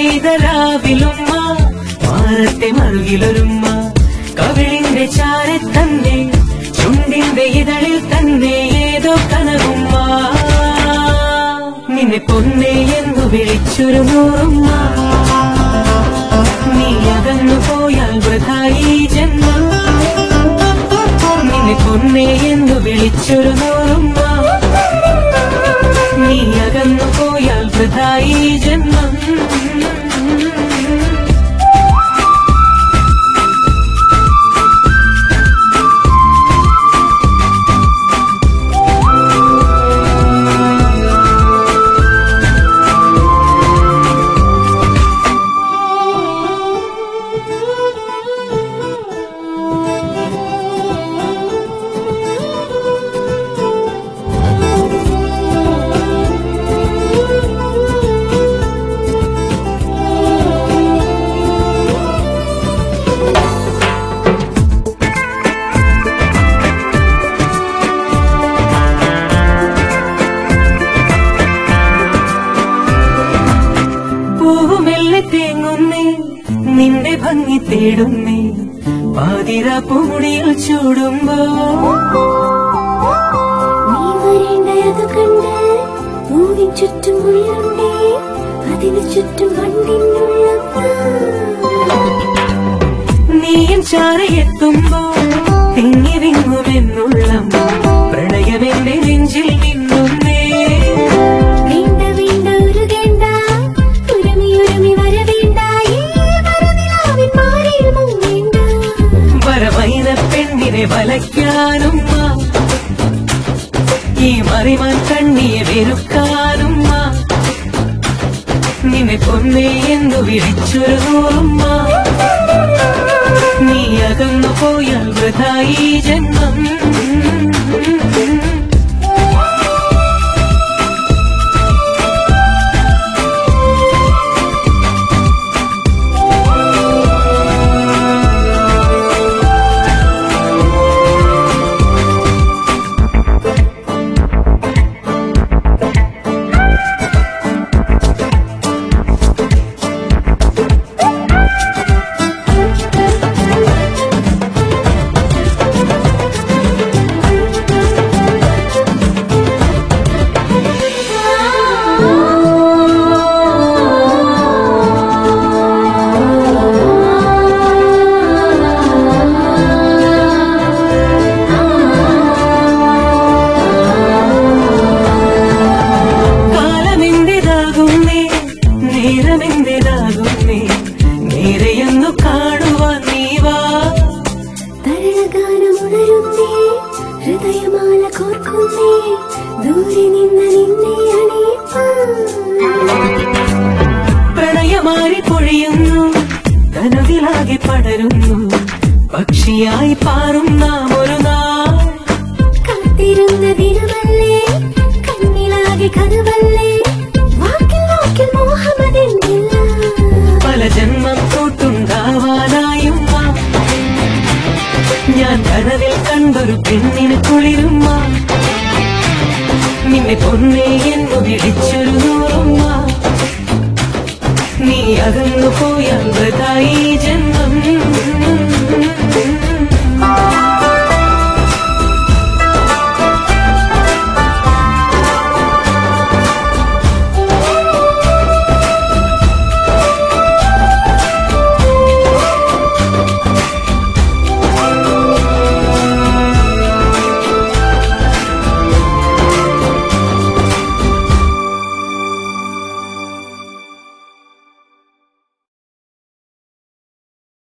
പെയ്ത രാവിലുമ്മ മാറത്തെ മറുകിലൊരുമ്മ കവിളിന്റെ ചാരെ തന്നെ ചുണ്ടിന്റെ ഇതളിൽ തന്നെ ഏതോ കനവുമ്മ നിന്നെ പൊന്നെ എന്നു വിളിച്ചൊരു നൂറുമ്മ നീ അകന്നു പോയാൽ വൃഥായി ജന്മം നിന്നെ പൊന്നെ എന്നു വിളിച്ചൊരു നൂറുമ്മ നീ അകന്നു പോയാൽ വൃഥായി ജന്മം പൂവുമെല്ലെ തേങ്ങുന്നേ നിന്റെ ഭംഗി തേടുന്നേ പാതിര പൂമുടിയിൽ ചൂടുമ്പോ നീ വരേണ്ടത് കണ്ട് പൂവിൻ ചുറ്റും ഉള്ളുണ്ടേ അതിനു ചുറ്റും വണ്ടിനുള്ള നീയും ചാരയെത്തുമ്പോ തിങ്ങി വിങ്ങുമെന്നുള്ള പ്രണയമെന്റെ നെഞ്ചിൽ നിന്നുന്നേ വേണ്ട വേണ്ട ഉരുകേണ്ട ഉരുമി ഉരുമി വരവേണ്ട ഈ വരനിലാവിൻ മാറിയിൽ മുങ്ങേണ്ട വരവൈന പെണ്ണിനെ വലയ്ക്കാനും ഈ മറിമാൻ കണ്ണിയെ വെറുക്കാനും നിന്നെ പൊന്നേ എന്നു വിളിച്ചൊരു നൂറുമ്മ നീ അകന്നു പോയാൽ വൃഥായി ജന്മം കാലമെന്റേതാകുന്നേ നേരമെന്റേതാകുന്നേ നേരെയെന്നു കാണുവാൻ നീ വാ തരണഗാനമുണരുന്നേ ഹൃദയമാല കോർക്കുന്നേ ദൂരെ നിന്ന് നിന്നെ അണിയിപ്പാൻ പ്രണയമാരി പൊഴിയുന്നു കനവിലാകെ പടരുന്നു പക്ഷിയായി പാറും നാം ഒരു നാൾ കാത്തിരുന്ന ദിനമല്ലേ കണ്ണിലാകെ കനവല്ലേ വാക്കിൽ വാക്കിൽ മോഹമതെന്നില്ല പല ജന്മം കൂട്ടുണ്ടാവാനായും വാ. ഞാൻ കനവിൽ കണ്ടൊരു പെണ്ണിന് കുളിരുമ്മ നിന്നെ പൊന്നേ എന്നു വിളിച്ചൊരു നൂറുമ്മ നീ അകന്നു പോ